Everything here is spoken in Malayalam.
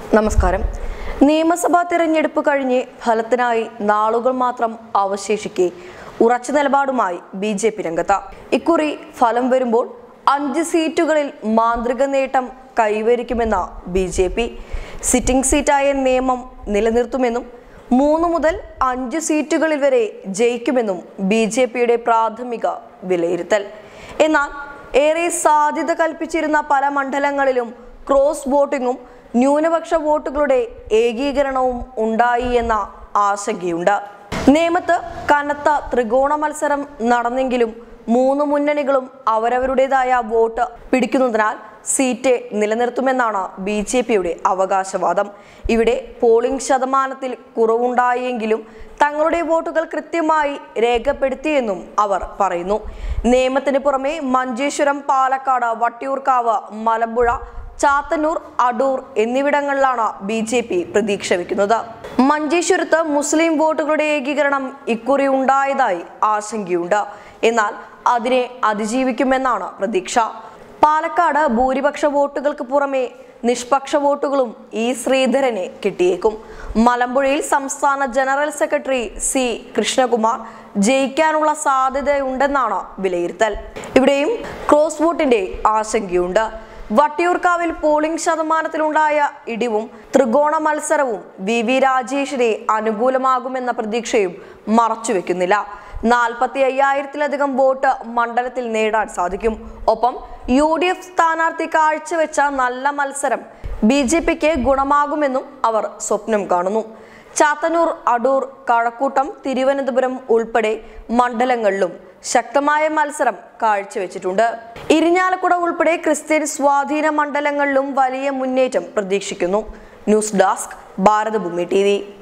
നമസ്കാരം നിയമസഭാ തിരഞ്ഞെടുപ്പ് കഴിഞ്ഞ് ഫലത്തിനായി നാളുകൾ മാത്രം അവശേഷിക്കെ ഉറച്ച നിലപാടുമായി ബി ജെ പി രംഗത്ത് ഇക്കുറി ഫലം വരുമ്പോൾ അഞ്ച് സീറ്റുകളിൽ മാന്ത്രിക നേട്ടം കൈവരിക്കുമെന്ന ബി ജെ പി സിറ്റിംഗ് സീറ്റായ നിയമം നിലനിർത്തുമെന്നും മൂന്ന് മുതൽ അഞ്ച് സീറ്റുകളിൽ വരെ ജയിക്കുമെന്നും ബി ജെ പിയുടെ പ്രാഥമിക വിലയിരുത്തൽ എന്നാൽ ഏറെ സാധ്യത കൽപ്പിച്ചിരുന്ന പല മണ്ഡലങ്ങളിലും ക്രോസ് വോട്ടിങ്ങും ന്യൂനപക്ഷ വോട്ടുകളുടെ ഏകീകരണവും ഉണ്ടായി എന്ന ആശങ്കയുണ്ട് നേമത്ത് കനത്ത ത്രികോണ മത്സരം നടന്നെങ്കിലും മൂന്ന് മുന്നണികളും അവരവരുടേതായ വോട്ട് പിടിക്കുന്നതിനാൽ സീറ്റ് നിലനിർത്തുമെന്നാണ് ബി ജെ പിയുടെ അവകാശവാദം ഇവിടെ പോളിംഗ് ശതമാനത്തിൽ കുറവുണ്ടായെങ്കിലും തങ്ങളുടെ വോട്ടുകൾ കൃത്യമായി രേഖപ്പെടുത്തിയെന്നും അവർ പറയുന്നു നിയമത്തിന് പുറമെ മഞ്ചേശ്വരം പാലക്കാട് വട്ടിയൂർക്കാവ് മലമ്പുഴ ചാത്തന്നൂർ അടൂർ എന്നിവിടങ്ങളിലാണ് ബി ജെ പി പ്രതീക്ഷ വെക്കുന്നത് മഞ്ചേശ്വരത്ത് മുസ്ലിം വോട്ടുകളുടെ ഏകീകരണം ഇക്കുറി ഉണ്ടായതായി ആശങ്കയുണ്ട് എന്നാൽ അതിനെ അതിജീവിക്കുമെന്നാണ് പ്രതീക്ഷ പാലക്കാട് ഭൂരിപക്ഷ വോട്ടുകൾക്ക് പുറമെ നിഷ്പക്ഷ വോട്ടുകളും ഇ ശ്രീധരനെ കിട്ടിയേക്കും മലമ്പുഴയിൽ സംസ്ഥാന ജനറൽ സെക്രട്ടറി സി കൃഷ്ണകുമാർ ജയിക്കാനുള്ള സാധ്യതയുണ്ടെന്നാണ് വിലയിരുത്തൽ ഇവിടെയും ക്രോസ് വോട്ടിന്റെ ആശങ്കയുണ്ട് വട്ടിയൂർക്കാവിൽ പോളിംഗ് ശതമാനത്തിലുണ്ടായ ഇടിവും ത്രികോണ മത്സരവും വി വി രാജേഷിനെ അനുകൂലമാകുമെന്ന പ്രതീക്ഷയും മറച്ചുവെക്കുന്നില്ല നാൽപ്പത്തി അയ്യായിരത്തിലധികം വോട്ട് മണ്ഡലത്തിൽ നേടാൻ സാധിക്കും ഒപ്പം യു ഡി എഫ് സ്ഥാനാർത്ഥി കാഴ്ചവെച്ച നല്ല മത്സരം ബി ജെ പിക്ക് ഗുണമാകുമെന്നും അവർ സ്വപ്നം കാണുന്നു ചാത്തന്നൂർ അടൂർ കഴക്കൂട്ടം തിരുവനന്തപുരം ഉൾപ്പെടെ മണ്ഡലങ്ങളിലും ശക്തമായ മത്സരം കാഴ്ചവെച്ചിട്ടുണ്ട് ഇരിഞ്ഞാലക്കുട ഉൾപ്പെടെ ക്രിസ്ത്യൻ സ്വാധീന മണ്ഡലങ്ങളിലും വലിയ മുന്നേറ്റം പ്രതീക്ഷിക്കുന്നു ന്യൂസ് ഡെസ്ക് ഭാരതഭൂമി ടി